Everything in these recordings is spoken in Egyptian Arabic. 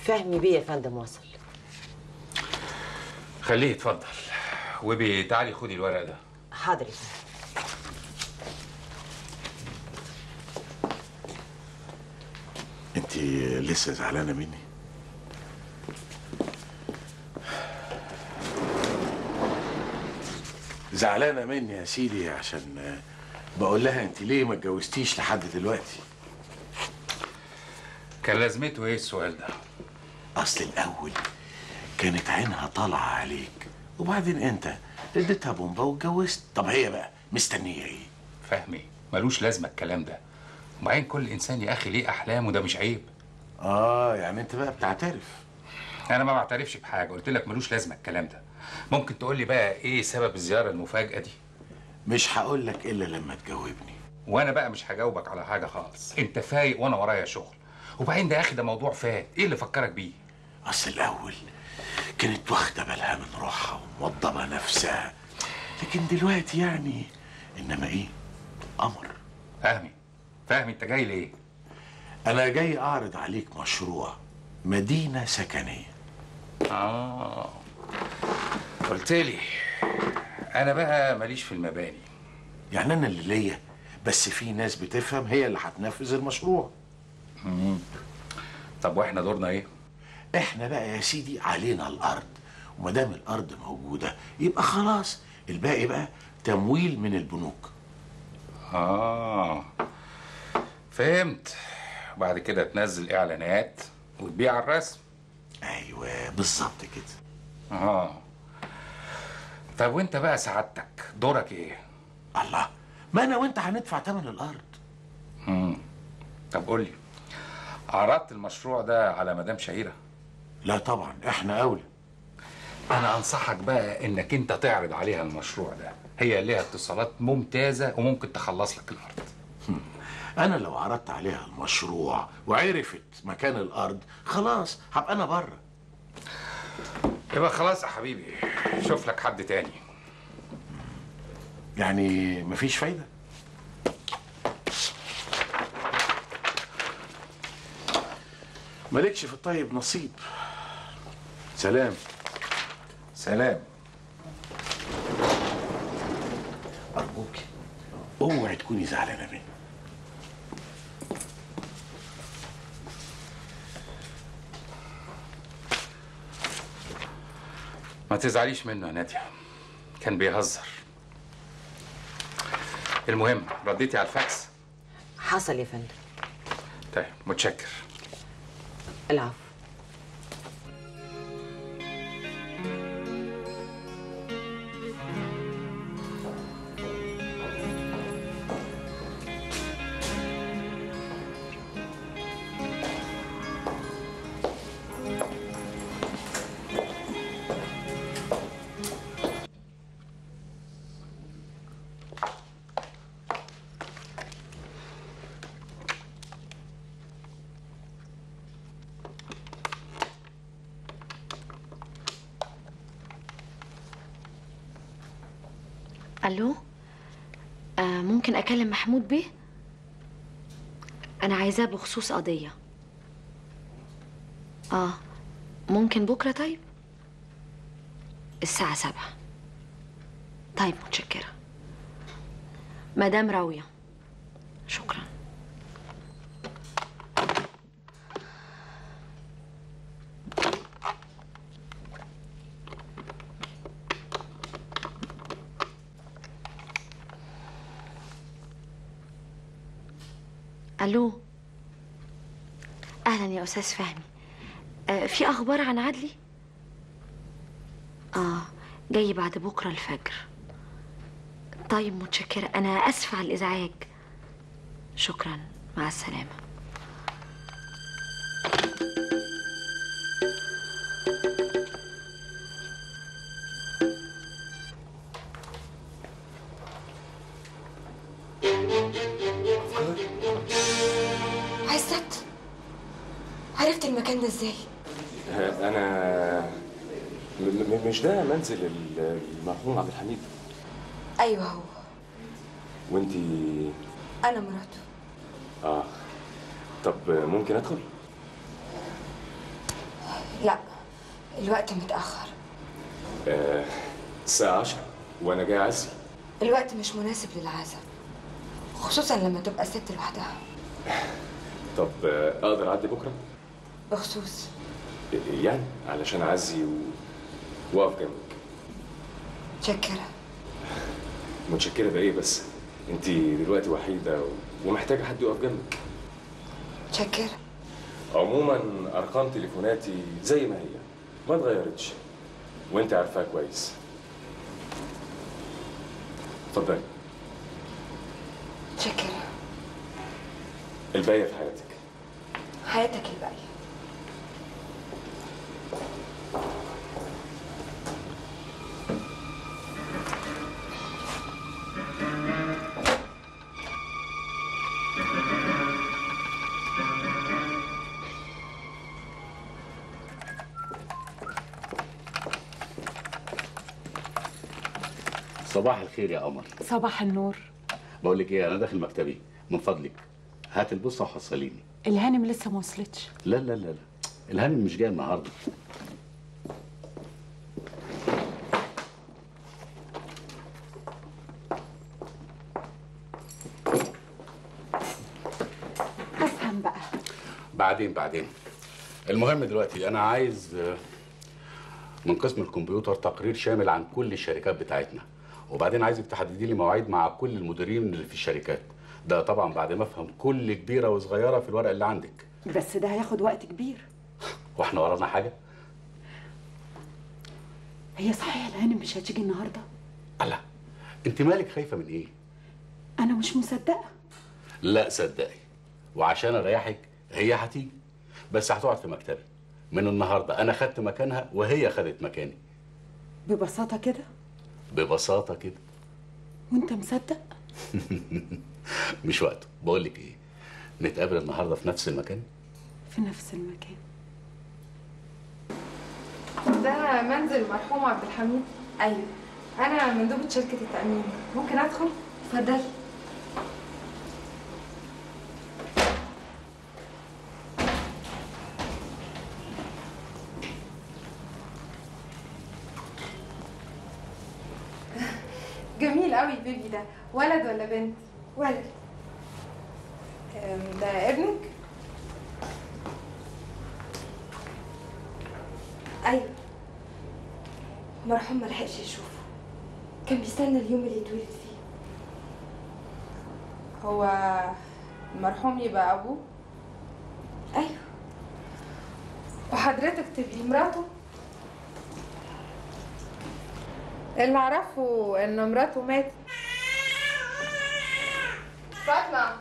فهمي بيه يا فندم وصل خليه يتفضل وبي تعالي خدي الورق ده حاضر يا فندم انت لسه زعلانه مني زعلانه مني يا سيدي عشان بقول لها انت ليه ما اتجوزتيش لحد دلوقتي كان لازمته ايه السؤال ده اصل الاول كانت عينها طالعه عليك وبعدين انت اديتها بومبا واتجوزت طب هي بقى مستنيه ايه فهمي ملوش لازمه الكلام ده وبعدين كل انسان يا اخي ليه احلام وده مش عيب اه يعني انت بقى بتعترف انا ما بعترفش بحاجه قلت لك ملوش لازمه الكلام ده ممكن تقول لي بقى ايه سبب الزياره المفاجاه دي مش هقول لك الا لما تجاوبني وانا بقى مش هجاوبك على حاجه خالص انت فايق وانا ورايا شغل وبعدين ده يا اخي ده موضوع فات ايه اللي فكرك بيه اصل الاول كانت واخده بالها من روحها وموضبه نفسها لكن دلوقتي يعني انما ايه قمر فهمي فهمي انت جاي ليه انا جاي اعرض عليك مشروع مدينه سكنيه اه قلت لي انا بقى ماليش في المباني يعني انا اللي ليا بس في ناس بتفهم هي اللي هتنفذ المشروع طب واحنا دورنا ايه احنا بقى يا سيدي علينا الارض وما دام الارض موجوده يبقى خلاص الباقي بقى تمويل من البنوك اه فهمت بعد كده تنزل اعلانات وتبيع على الرسم ايوه بالظبط كده اه طب وانت بقى سعادتك دورك ايه الله ما انا وانت هندفع ثمن الارض مم. طب قول لي عرضت المشروع ده على مدام شهيره لا طبعا احنا اولى انا انصحك بقى انك انت تعرض عليها المشروع ده هي ليها اتصالات ممتازه وممكن تخلص لك الارض انا لو عرضت عليها المشروع وعرفت مكان الارض خلاص هبقى انا بره يبقى خلاص يا حبيبي شوف لك حد تاني يعني مفيش فايده مالكش في الطيب نصيب سلام سلام ارجوك اوعي تكوني زعلانه مني ما تزعليش منه يا ناديه كان بيهزر المهم رديتي على الفاكس حصل يا فندم طيب متشكر العفو الو آه ممكن اكلم محمود بيه انا عايزاه بخصوص قضيه اه ممكن بكره طيب الساعه سبعة طيب متشكره مدام راويه شكرا الو اهلا يا استاذ فهمي آه في اخبار عن عدلي اه جاي بعد بكره الفجر طيب متشكره انا اسفه على الازعاج شكرا مع السلامه عزت عرفت المكان ده ازاي انا م- م- مش ده منزل ال- المرحوم عبد الحميد ايوه هو وانتي انا مراته اه طب ممكن ادخل لا الوقت متأخر آه الساعة 10 وأنا جاي أعزي الوقت مش مناسب للعزاء خصوصا لما تبقى ست لوحدها طب آه أقدر أعدي بكرة؟ بخصوص يعني علشان أعزي و... وأقف جنبك متشكرة متشكرة بإيه بس؟ أنت دلوقتي وحيدة و... ومحتاجة حد يقف جنبك متشكرة عموما أرقام تليفوناتي زي ما هي ما اتغيرتش وأنت عارفاها كويس اتفضلي متشكرة الباقية في حياتك حياتك الباقية صباح الخير يا قمر صباح النور بقول لك ايه انا داخل مكتبي من فضلك هات البصه وحصليني الهانم لسه ما وصلتش لا لا لا لا الهانم مش جاي النهارده افهم بقى بعدين بعدين المهم دلوقتي انا عايز آه، من قسم الكمبيوتر تقرير شامل عن كل الشركات بتاعتنا وبعدين عايزك تحددي لي مواعيد مع كل المديرين اللي في الشركات ده طبعا بعد ما افهم كل كبيره وصغيره في الورق اللي عندك بس ده هياخد وقت كبير واحنا ورانا حاجه هي صحيح الهانم مش هتيجي النهارده الله انت مالك خايفه من ايه انا مش مصدقه لا صدقي وعشان اريحك هي هتيجي بس هتقعد في مكتبي من النهارده انا خدت مكانها وهي خدت مكاني ببساطه كده ببساطه كده وانت مصدق مش وقته بقول لك ايه نتقابل النهارده في نفس المكان في نفس المكان ده منزل المرحوم عبد الحميد ايوه انا مندوبة شركة التأمين ممكن ادخل اتفضلي جميل قوي البيبي ده ولد ولا بنت ولد أم، ده ابنك ايوه مرحوم ملحقش يشوفه كان بيستنى اليوم اللي يتولد فيه هو المرحوم يبقى ابوه ايوه وحضرتك تبقي مراته اللي اعرفه ان مراته ماتت فاطمة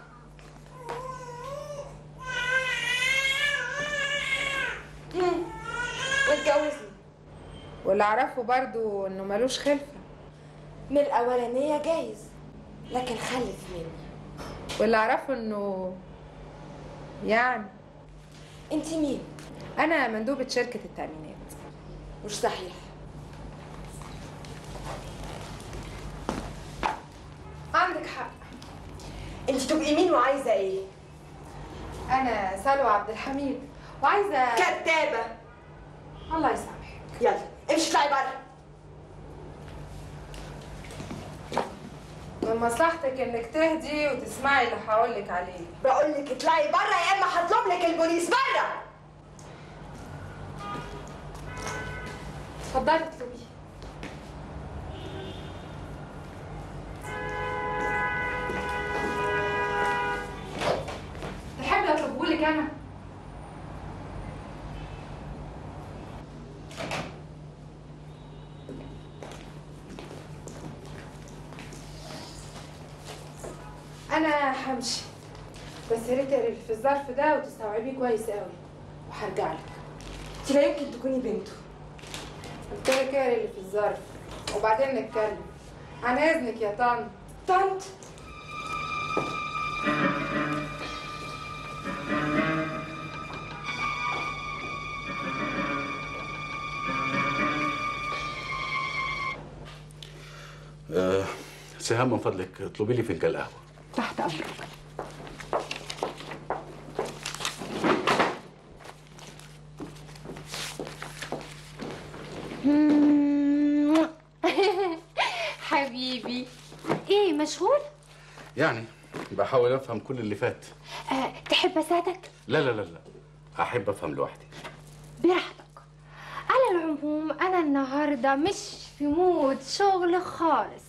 واتجوزني واللي اعرفه برضو انه ملوش خلفة من الاولانيه جايز لكن خلف مني واللي اعرفه انه يعني انت مين انا مندوبة شركة التأمينات مش صحيح عندك حق انت تبقي مين وعايزه ايه انا سلوى عبد الحميد وعايزة كدابه الله يسامحك يلا امشي اطلعي بره من مصلحتك انك تهدي وتسمعي اللي هقولك عليه بقول لك اطلعي بره يا اما هطلب لك البوليس بره اتفضلي اطلبيه تحبي اطلبهولك انا انا همشي بس يا ريت تقري اللي في الظرف ده وتستوعبيه كويس قوي وهرجع لك انت لا يمكن تكوني بنته قلت لك اقري اللي في الظرف وبعدين نتكلم عن اذنك يا طنط طنط أه سهام من فضلك اطلبي لي فنجان قهوه تحت امرك حبيبي ايه مشغول يعني بحاول افهم كل اللي فات أه تحب اساعدك لا لا لا لا احب افهم لوحدي براحتك على العموم انا النهارده مش في مود شغل خالص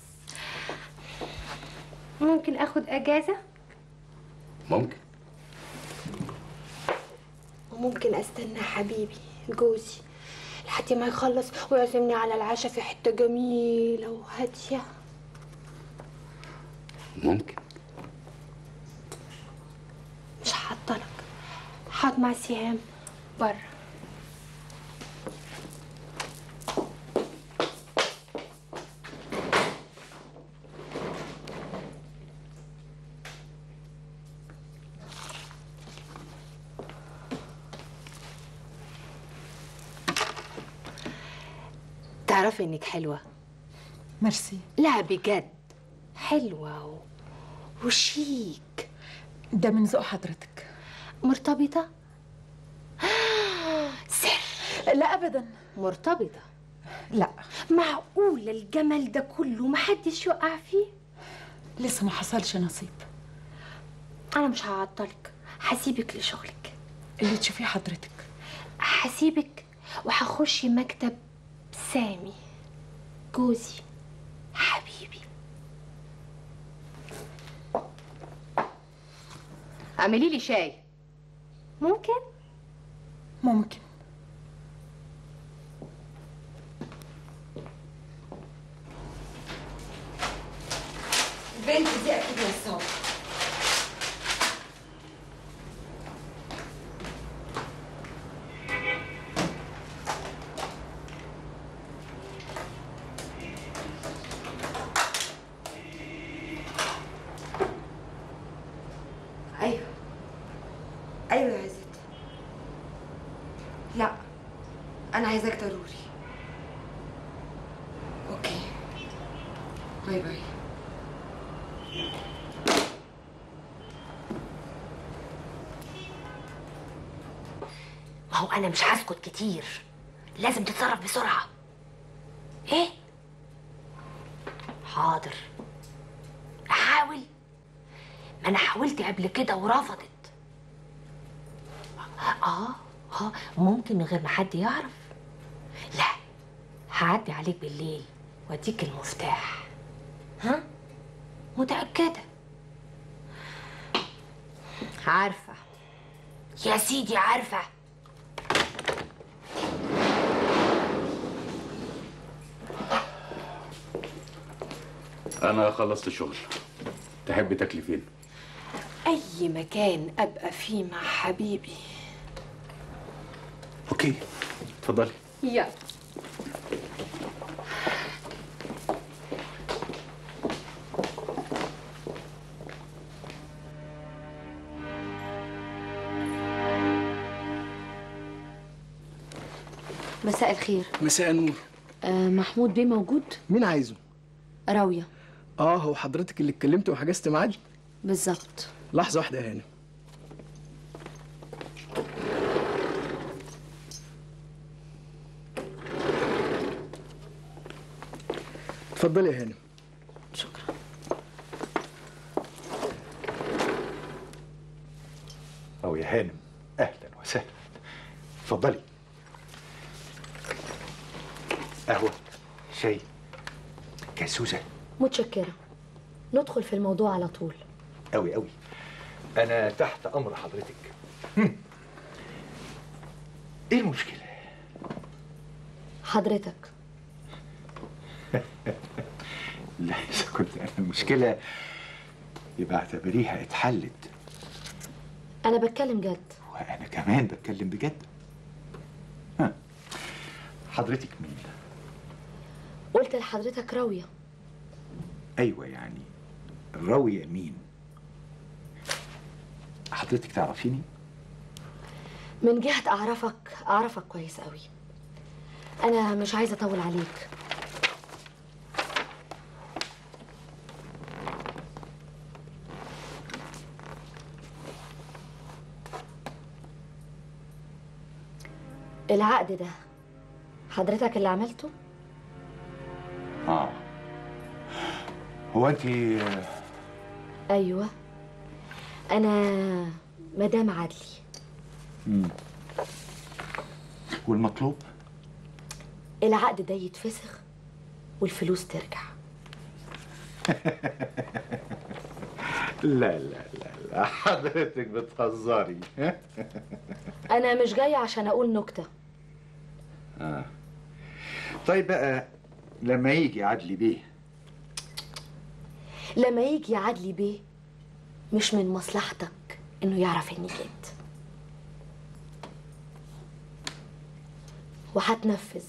ممكن اخد اجازه ممكن وممكن استنى حبيبي جوزي لحد ما يخلص ويعزمني على العشاء في حته جميله وهاديه ممكن مش هعطلك هقعد مع سهام بره تعرفي انك حلوه ميرسي لا بجد حلوه و... وشيك ده من ذوق حضرتك مرتبطه سر لا ابدا مرتبطه لا معقول الجمل ده كله محدش يقع فيه لسه ما حصلش نصيب انا مش هعطلك هسيبك لشغلك اللي تشوفيه حضرتك هسيبك وهخش مكتب سامي جوزي حبيبي اعملي لي شاي ممكن ممكن البنت دي اكيد نصابه ايوه ايوه يا عزت لا انا عايزاك ضروري اوكي باي باي ما هو انا مش هسكت كتير لازم تتصرف بسرعه ايه حاضر احاول ما انا حاولت قبل كده ورفضت اه اه ممكن من غير ما حد يعرف لا هعدي عليك بالليل واديك المفتاح ها متأكدة عارفة يا سيدي عارفة انا خلصت شغل تحبي تاكلي فين اي مكان ابقى فيه مع حبيبي اوكي اتفضلي يلا مساء الخير مساء النور آه محمود بيه موجود مين عايزه راوية اه هو حضرتك اللي اتكلمت وحجزت ميعاد بالظبط لحظه واحده يا هانم اتفضلي يا هانم شكرا أو يا هانم أهلا وسهلا اتفضلي قهوة شاي كاسوزة متشكرة ندخل في الموضوع على طول أوي أوي أنا تحت أمر حضرتك هم. إيه المشكلة؟ حضرتك لا إذا كنت أنا المشكلة يبقى اعتبريها اتحلت أنا بتكلم جد وأنا كمان بتكلم بجد ها. حضرتك مين؟ قلت لحضرتك راوية أيوة يعني راوية مين؟ حضرتك تعرفيني؟ من جهة أعرفك أعرفك كويس قوي أنا مش عايزة أطول عليك العقد ده حضرتك اللي عملته؟ آه هو انت ايوه انا مدام عدلي مم. والمطلوب العقد ده يتفسخ والفلوس ترجع لا لا لا لا حضرتك بتهزري انا مش جايه عشان اقول نكته آه. طيب بقى لما يجي عدلي بيه لما يجي عدلي بيه مش من مصلحتك انه يعرف اني جيت وهتنفذ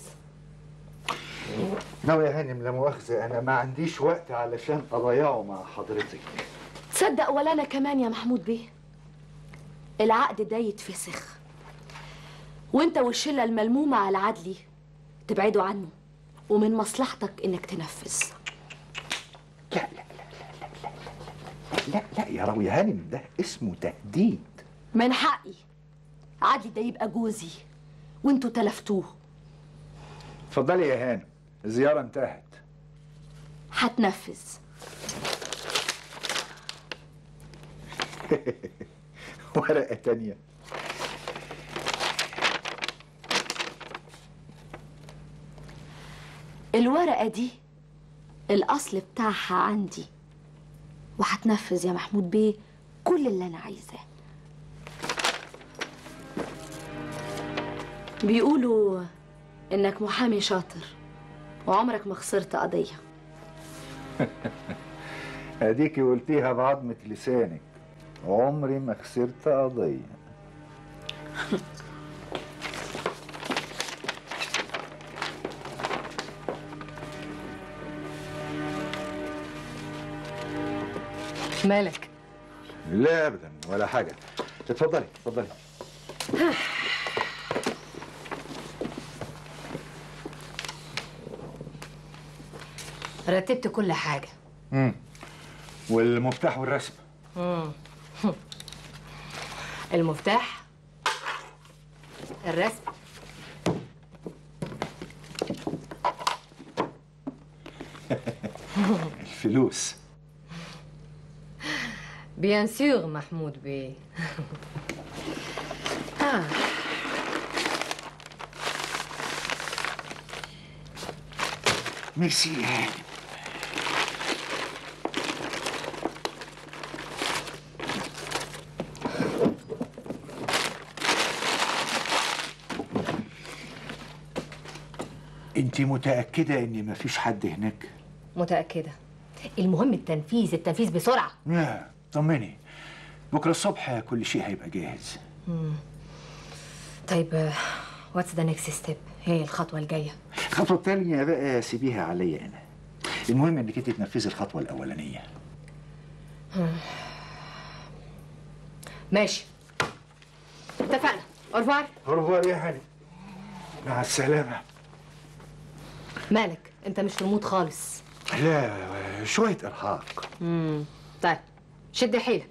ناوي يا هانم لا مؤاخذة أنا ما عنديش وقت علشان أضيعه مع حضرتك تصدق ولا انا كمان يا محمود بيه العقد ده يتفسخ وانت والشله الملمومه على عدلي تبعدوا عنه ومن مصلحتك انك تنفذ لا لا لا لا يا راوي يا هانم ده اسمه تهديد من حقي عدلي ده يبقى جوزي وانتوا تلفتوه اتفضلي يا هانم الزيارة انتهت هتنفذ ورقة تانية الورقه دي الاصل بتاعها عندي وهتنفذ يا محمود بيه كل اللي انا عايزاه بيقولوا انك محامي شاطر وعمرك ما خسرت قضيه اديكي قلتيها بعظمة لسانك عمري ما خسرت قضية مالك لا ابدا ولا حاجة اتفضلي اتفضلي رتبت كل حاجة امم والمفتاح والرسم مم. المفتاح الرسم الفلوس بيان سور محمود بيه آه. ميرسي يا هانم انت متأكدة ان مفيش حد هناك؟ متأكدة المهم التنفيذ التنفيذ بسرعة لا طمني بكرة الصبح كل شيء هيبقى جاهز مم. طيب واتس ذا نيكست ستيب هي الخطوة الجاية الخطوة التانية بقى سيبيها عليا أنا المهم إنك أنت تنفذي الخطوة الأولانية ماشي اتفقنا اورفوار أورفوار يا هاني مع السلامة مالك انت مش في المود خالص لا شوية إرهاق امم طيب شد حيلك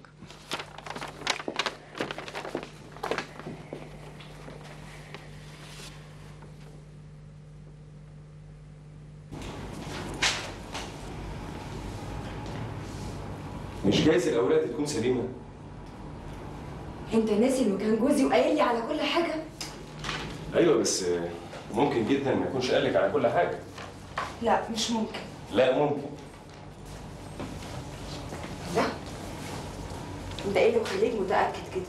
مش جايز الاوراق تكون سليمه انت ناسي انه كان جوزي وقايل لي على كل حاجه ايوه بس ممكن جدا ما يكونش قال لك على كل حاجه لا مش ممكن لا ممكن لا انت ايه اللي مخليك متاكد كده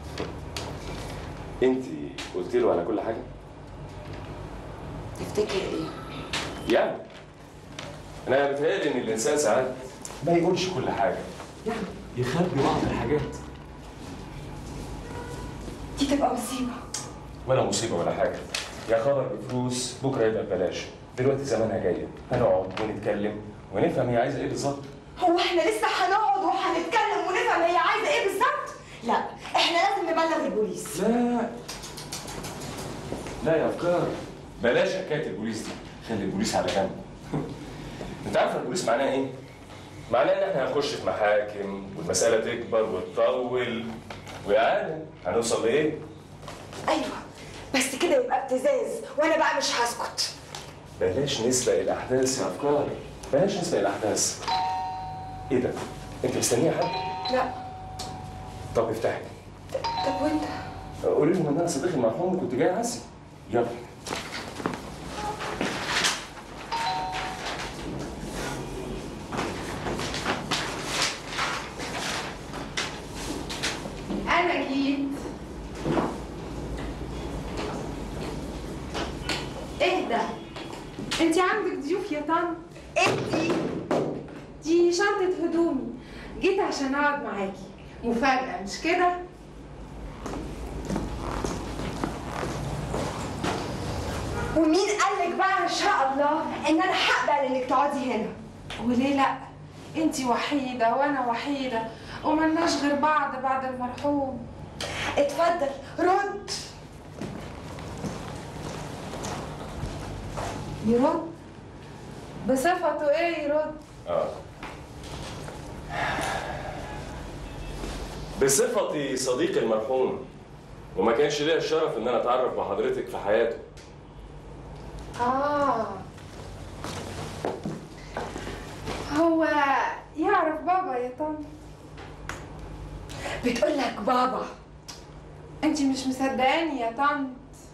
انت قلت له على كل حاجه تفتكر ايه يعني انا بتهيألي ان الانسان ساعات ما يقولش كل حاجه يخبي بعض الحاجات دي تبقى مصيبه ولا مصيبه ولا حاجه يا خبر بفلوس بكره يبقى ببلاش دلوقتي زمانها جايه هنقعد ونتكلم ونفهم هي عايزه ايه بالظبط هو احنا لسه هنقعد وهنتكلم ونفهم هي عايزه ايه بالظبط لا احنا لازم نبلغ البوليس لا لا يا افكار بلاش حكايه البوليس دي خلي البوليس على جنب انت عارف البوليس معناه ايه؟ معناه ان احنا هنخش في محاكم والمساله تكبر وتطول ويعني هنوصل لايه؟ ايوه بس كده يبقى ابتزاز وانا بقى مش هسكت بلاش نسبق الاحداث يا افكار بلاش نسبق الاحداث ايه ده؟ انت مستنيه حد؟ لا طب افتحي طب وانت قولي لهم ان انا صديقي المرحوم وكنت جاي اعزي يلا انا جيت ايه ده انت عندك ضيوف يا طن انتي دي شنطة هدومي جيت عشان اقعد معاكي مفاجأة مش كده ومين قال لك بقى ان شاء الله ان انا هقبل انك تقعدي هنا وليه لا انتي وحيدة وانا وحيدة وملناش غير بعض بعد المرحوم اتفضل رد يرد بصفته ايه يرد اه بصفتي صديقي المرحوم وما كانش ليا الشرف ان انا اتعرف بحضرتك في حياته اه هو يعرف بابا يا طن بتقول لك بابا انتي مش مصدقاني يا طن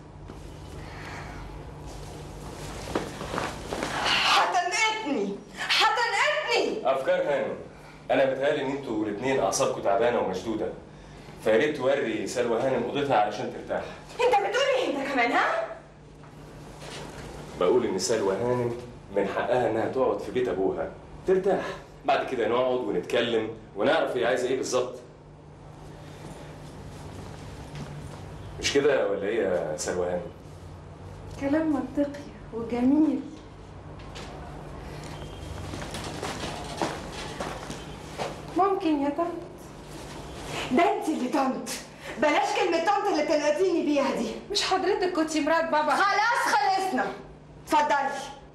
هتنقطني هتنقطني افكار هانم انا بتهيألي ان انتوا الاثنين اعصابكم تعبانه ومشدوده فيا ريت توري سلوى هانم اوضتها علشان ترتاح انت بتقول ايه انت كمان ها بقول ان سلوى هانم من حقها انها تقعد في بيت ابوها ترتاح بعد كده نقعد ونتكلم ونعرف هي عايزه ايه بالظبط مش كده ولا ايه يا سلوى هانم كلام منطقي وجميل ممكن يا طن ده انت اللي طنط بلاش كلمة طنط اللي تنقطيني بيها دي مش حضرتك كنتي مرات بابا خلاص خلصنا اتفضلي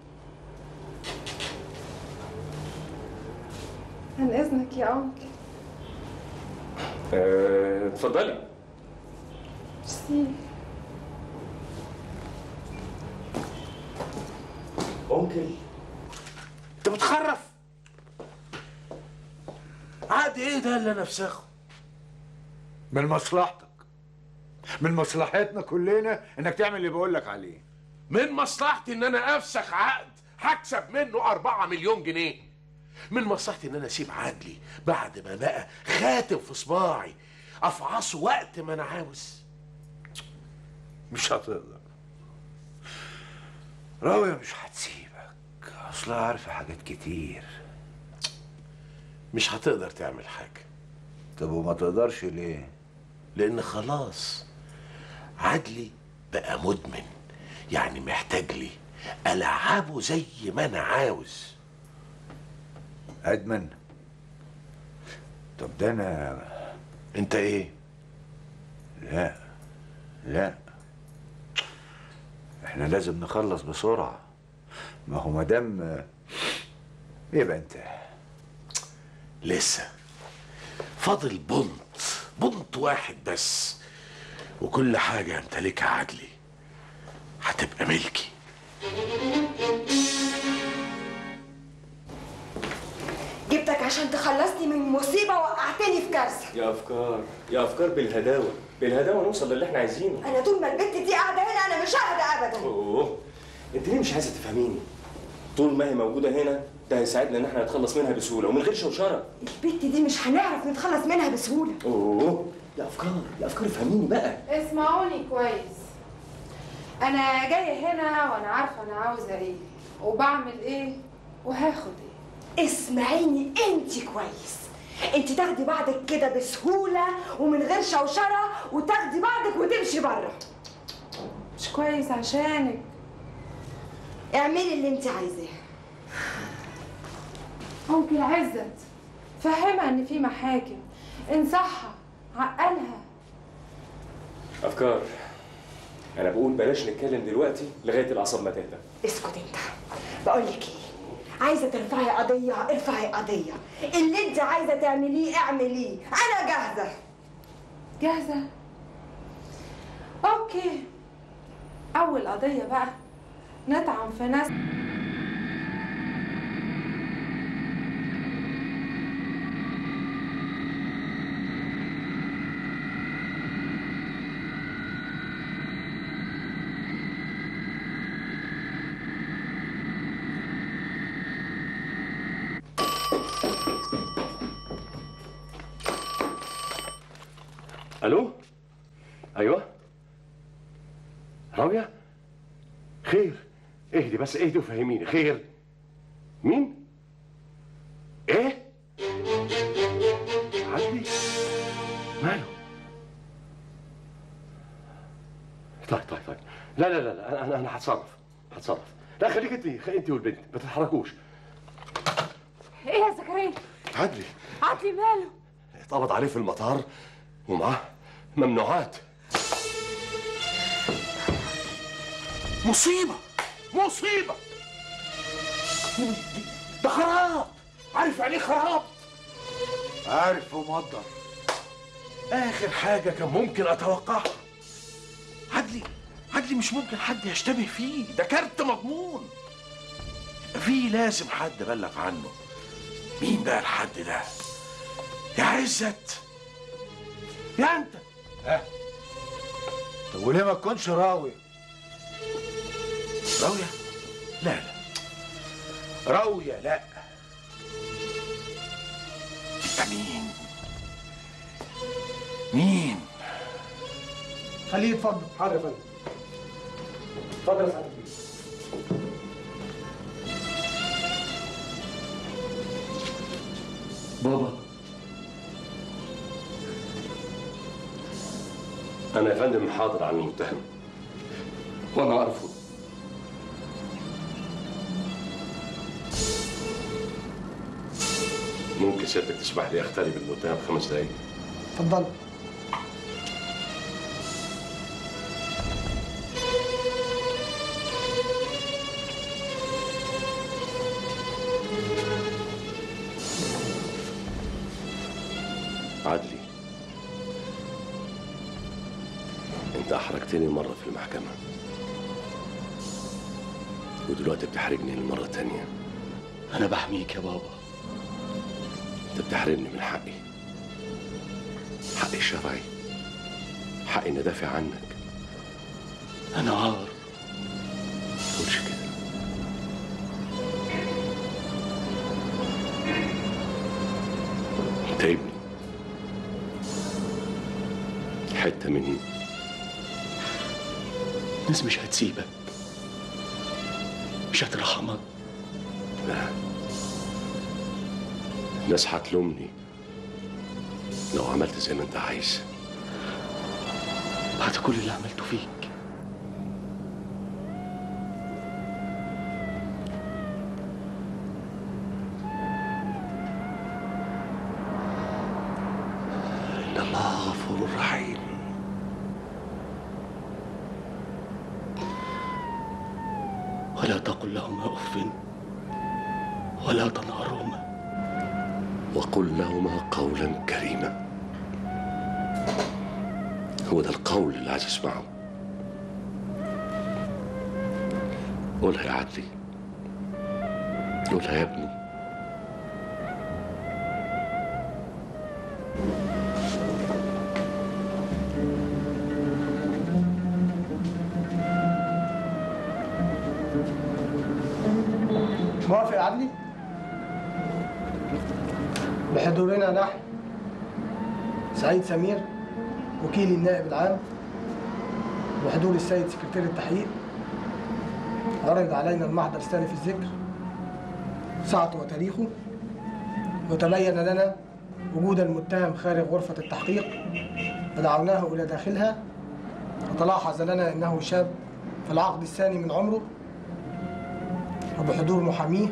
عن اذنك يا انكل آه، اتفضلي ميرسي انكل انت بتخرف عقد ايه ده اللي انا فسخه من مصلحتك من مصلحتنا كلنا انك تعمل اللي بقول لك عليه من مصلحتي ان انا افسخ عقد هكسب منه أربعة مليون جنيه من مصلحتي ان انا اسيب عدلي بعد ما بقى خاتم في صباعي افعصه وقت ما انا عاوز مش هتقدر راوية مش هتسيبك اصلها عارفة حاجات كتير مش هتقدر تعمل حاجة طب وما تقدرش ليه لان خلاص عدلي بقى مدمن يعني محتاج لي العبه زي ما انا عاوز ادمن طب ده انا انت ايه لا لا احنا لازم نخلص بسرعة ما هو مادام يبقى انت لسه فاضل بنط بنط واحد بس وكل حاجة امتلكها عدلي هتبقى ملكي جبتك عشان تخلصني من مصيبة وقعتني في كارثة يا افكار يا افكار بالهداوه بالهداوه نوصل للي احنا عايزينه انا طول ما البت دي قاعدة هنا انا مش ههدى ابدا اوه انت ليه مش عايزه تفهميني طول ما هي موجوده هنا ده هيساعدنا ان احنا نتخلص منها بسهوله ومن غير شوشره البت دي مش هنعرف نتخلص منها بسهولة اوه يا افكار يا افكار افهميني بقى اسمعوني كويس انا جايه هنا وانا عارفه انا عاوزه ايه وبعمل ايه وهاخد ايه اسمعيني انت كويس انت تاخدي بعضك كده بسهولة ومن غير شوشرة وتاخدي بعضك وتمشي بره مش كويس عشانك اعملي اللي انت عايزاه ممكن عزت فهمها ان في محاكم انصحها عقلها افكار انا بقول بلاش نتكلم دلوقتي لغايه الاعصاب ما تهدى اسكت انت بقول لك ايه عايزه ترفعي قضيه ارفعي قضيه اللي انت عايزه تعمليه اعمليه انا جاهزه جاهزه اوكي اول قضيه بقى نطعن في ناس الو ايوه راويه خير اهدي بس اهدي وفهميني خير مين ايه عدلي ماله طيب طيب طيب لا لا لا لا انا انا هتصرف هتصرف لا خليك انت انت والبنت ما تتحركوش ايه يا زكريا عدلي عدلي ماله اتقبض عليه في المطار ومعاه ممنوعات مصيبة مصيبة ده خراب عارف يعني ايه خراب عارف ومقدر اخر حاجة كان ممكن اتوقعها عدلي عدلي مش ممكن حد يشتبه فيه ده كارت مضمون في لازم حد بلغ عنه مين بقى الحد ده يا عزت يا انت ها طب وليه ما تكونش راوي راوية لا لا راوية لا يبقى مين مين خليه يتفضل حاضر يا فندم اتفضل يا سعاده بابا انا يا فندم حاضر عن المتهم وانا ارفض ممكن سيادتك تسمح لي اختلي بالمتهم خمس دقايق اتفضل عدلي انت احرجتني مرة في المحكمة ودلوقتي بتحرجني المرة تانية أنا بحميك يا بابا انت بتحرمني من حقي حقي الشرعي حقي اني ادافع عنك أنا عار تقولش كده انت ابني حتة مني الناس مش هتسيبك مش هترحمك لا الناس هتلومني لو عملت زي ما انت عايز بعد كل اللي عملته فيك ان الله غفور رحيم ولا تقل لهما أف ولا تنهرهما وقل لهما قولا كريما هو ده القول اللي عايز اسمعه قولها يا عدلي قولها يا ابني موافق يا عدلي بحضورنا نحن سعيد سمير وكيل النائب العام بحضور السيد سكرتير التحقيق عرض علينا المحضر الثاني في الذكر ساعته وتاريخه وتبين لنا وجود المتهم خارج غرفة التحقيق فدعوناه إلى داخلها وتلاحظ لنا أنه شاب في العقد الثاني من عمره وبحضور محاميه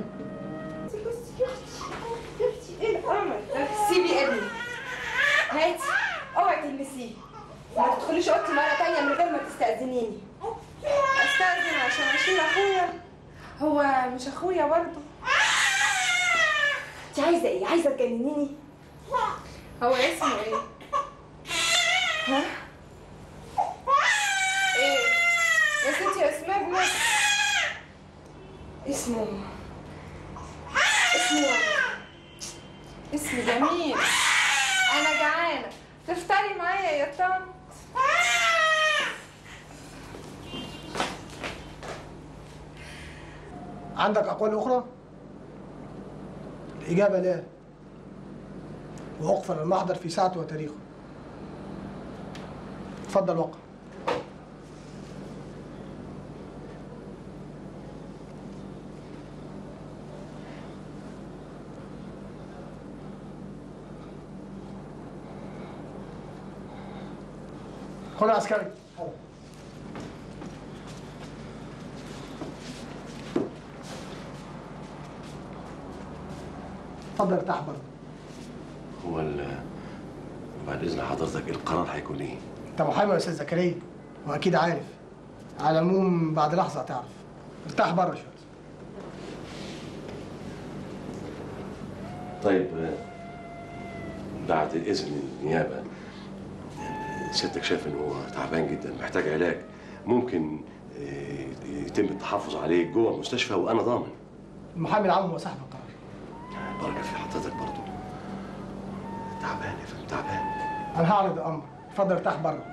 ايه القمر ده سيبي ابني هاتي اوعي تلمسيه ما تدخليش اوضتي مره تانية من غير ما تستأذنيني استأذن عشان اشيل اخويا هو مش اخويا برضه انت عايزه ايه عايزه تجننيني هو اسمه ايه ها ايه بس انت يا اسماء بنت اسمه اسمه اسم جميل انا جعانه تفطري معايا يا طنط عندك أقوال أخرى؟ الإجابة لا وأقفل المحضر في ساعته وتاريخه اتفضل وقع خد يا عسكري اتفضل ارتاح برضه هو ال بعد اذن حضرتك القرار هيكون ايه؟ انت محامي يا استاذ زكريا واكيد عارف على العموم بعد لحظه هتعرف ارتاح بره شويه طيب آه، بعد اذن النيابه آه، سيادتك شايف ان هو تعبان جدا محتاج علاج ممكن آه، يتم التحفظ عليه جوه المستشفى وانا ضامن المحامي العام هو صاحب القرار بركه في حضرتك برضه تعبان يا فندم تعبان انا هعرض الامر اتفضل ارتاح بره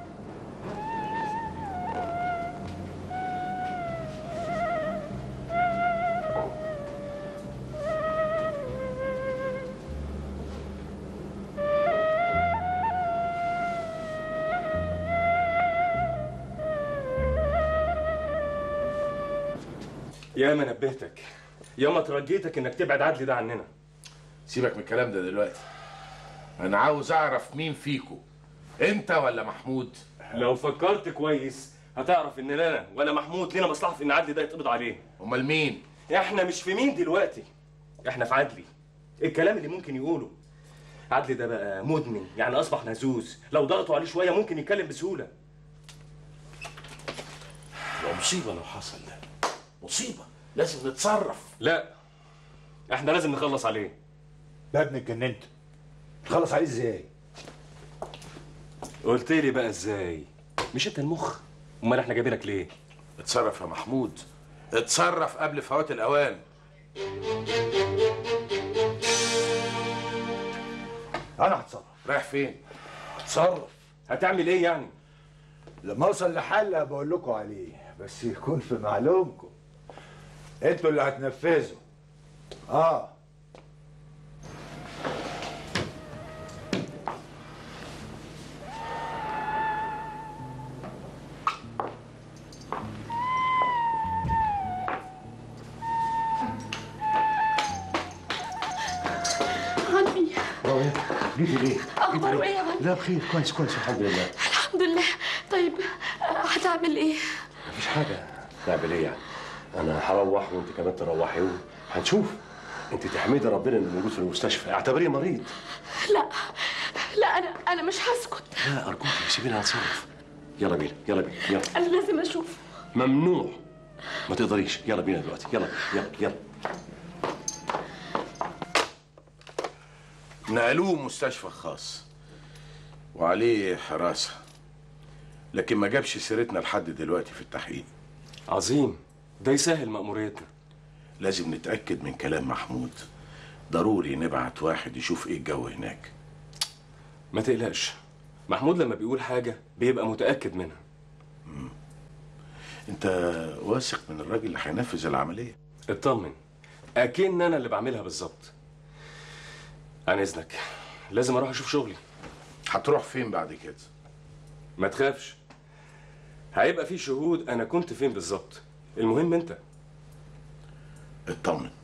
يا ما نبهتك يا ما ترجيتك انك تبعد عدلي ده عننا سيبك من الكلام ده دلوقتي انا عاوز اعرف مين فيكو انت ولا محمود لو فكرت كويس هتعرف ان لا انا ولا محمود لينا مصلحه في ان عدلي ده يتقبض عليه امال مين احنا مش في مين دلوقتي احنا في عدلي الكلام اللي ممكن يقوله عدلي ده بقى مدمن يعني اصبح نزوز لو ضغطوا عليه شويه ممكن يتكلم بسهوله ده مصيبه لو حصل ده مصيبه لازم نتصرف لا احنا لازم نخلص عليه يا ابني اتجننت تخلص عليه ازاي قلت لي بقى ازاي مش انت المخ امال احنا جايبينك ليه اتصرف يا محمود اتصرف قبل فوات الاوان انا هتصرف رايح فين هتصرف هتعمل ايه يعني لما اوصل لحل بقول لكم عليه بس يكون في معلومكم انتوا اللي هتنفذوا اه عمي راوية جيتي ليه؟ اخباره ايه يا عمي لا بخير كويس كويس الحمد لله الحمد لله طيب هتعمل ايه مفيش حاجة تعمل ايه يعني؟ أنا هروح وأنت كمان تروحي هنشوف أنت تحمدي ربنا إنه موجود في المستشفى اعتبريه مريض لا لا انا انا مش هسكت لا أرجوك سيبيني أتصرف يلا بينا يلا بينا يلا انا لازم اشوف ممنوع ما تقدريش يلا بينا دلوقتي يلا يلا يلا نقلوه مستشفى خاص وعليه حراسه لكن ما جابش سيرتنا لحد دلوقتي في التحقيق عظيم ده يسهل مأموريتنا لازم نتأكد من كلام محمود ضروري نبعت واحد يشوف ايه الجو هناك ما تقلقش محمود لما بيقول حاجه بيبقى متاكد منها انت واثق من الراجل اللي هينفذ العمليه اطمن اكن انا اللي بعملها بالظبط عن اذنك لازم اروح اشوف شغلي هتروح فين بعد كده ما تخافش هيبقى في شهود انا كنت فين بالظبط المهم انت اطمن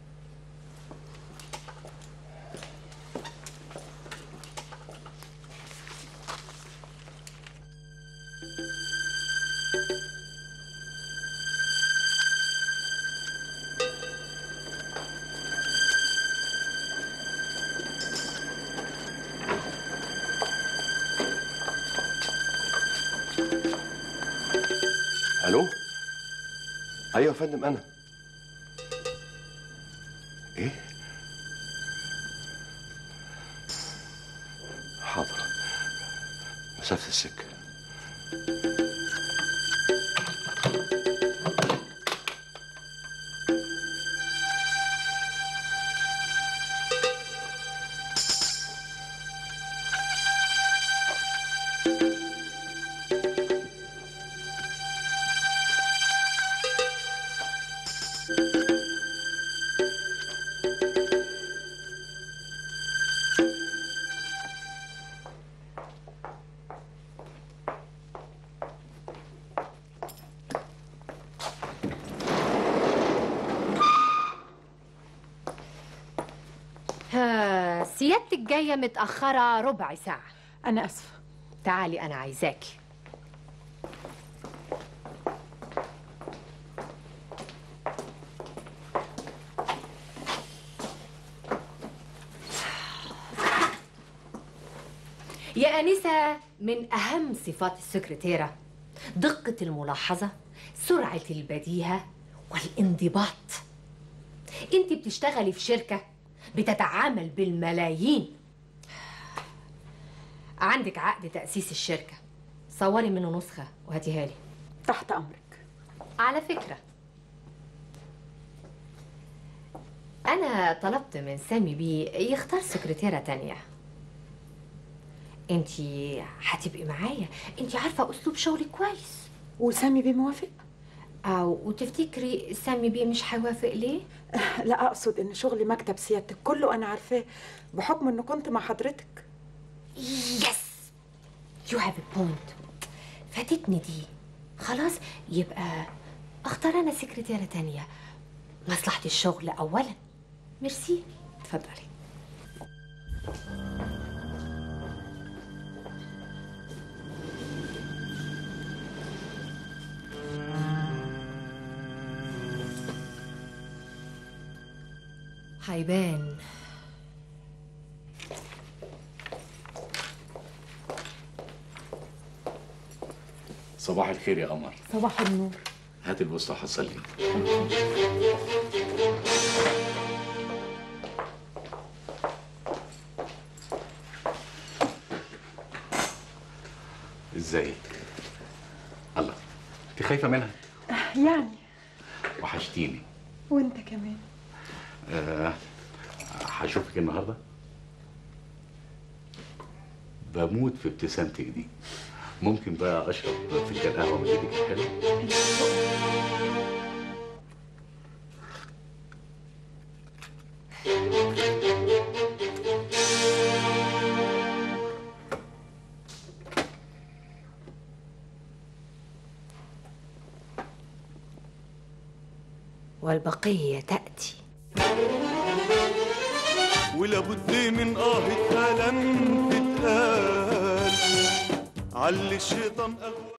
الو ايوه يا فندم انا ايه حاضر مسافه السكه ها سيادتك جاية متأخرة ربع ساعة أنا آسفة تعالي أنا عايزاكي يا أنسة من أهم صفات السكرتيرة دقة الملاحظة سرعة البديهة والانضباط انت بتشتغلي في شركة بتتعامل بالملايين عندك عقد تأسيس الشركة صوري منه نسخة وهاتيها لي تحت أمرك على فكرة أنا طلبت من سامي بيه يختار سكرتيرة تانية انتي هتبقي معايا انتي عارفة أسلوب شغلي كويس وسامي بيه موافق؟ أو وتفتكري سامي بيه مش هيوافق ليه؟ لا أقصد إن شغلي مكتب سيادتك كله أنا عارفاه بحكم إنه كنت مع حضرتك يس يو هاف ا بوينت فاتتني دي خلاص يبقى اختار انا سكرتيرة تانية مصلحة الشغل اولا ميرسي اتفضلي هيبان صباح الخير يا قمر صباح النور هات البوسطة وحصل لي ازيك الله انت خايفة منها يعني وحشتيني وأنت كمان أه هشوفك النهارده بموت في ابتسامتك دي ممكن بقى اشرب فنجان قهوه من ايدك الحلو والبقية تأتي ولابد من اه كلام تتقال علي الشيطان أغوى